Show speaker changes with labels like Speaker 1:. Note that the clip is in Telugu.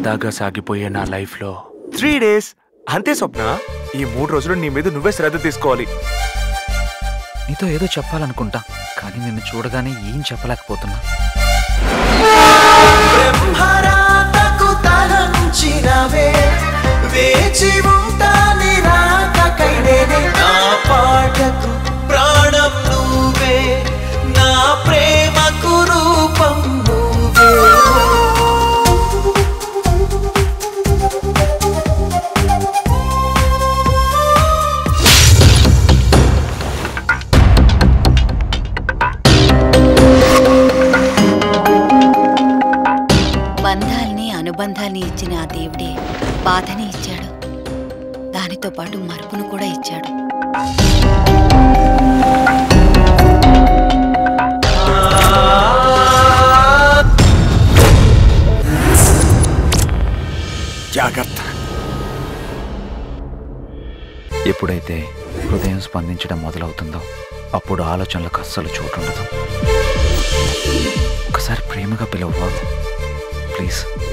Speaker 1: సరదాగా సాగిపోయే నా లైఫ్లో త్రీ డేస్ అంతే స్వప్న ఈ మూడు రోజులు నీ మీద నువ్వే శ్రద్ధ తీసుకోవాలి
Speaker 2: నీతో ఏదో చెప్పాలనుకుంటా కానీ నిన్ను చూడగానే ఏం చెప్పలేకపోతున్నా
Speaker 3: బ్రహ్మరాతకు తలంచినవే వేచి ఉంటాని రాకకై నేనే నా పాటకు ప్రాణం నువ్వే నా ప్రేమకు రూపం నువ్వే
Speaker 4: బంధాల్ని అనుబంధాల్ని ఇచ్చిన ఆ దేవుడే బాధని ఇచ్చాడు దానితో పాటు మరుపును కూడా ఇచ్చాడు
Speaker 1: జాగ్రత్త
Speaker 2: ఎప్పుడైతే హృదయం స్పందించడం మొదలవుతుందో అప్పుడు ఆలోచనలకు అస్సలు చోటుండదు ఒకసారి ప్రేమగా పిలవ్వా ప్లీజ్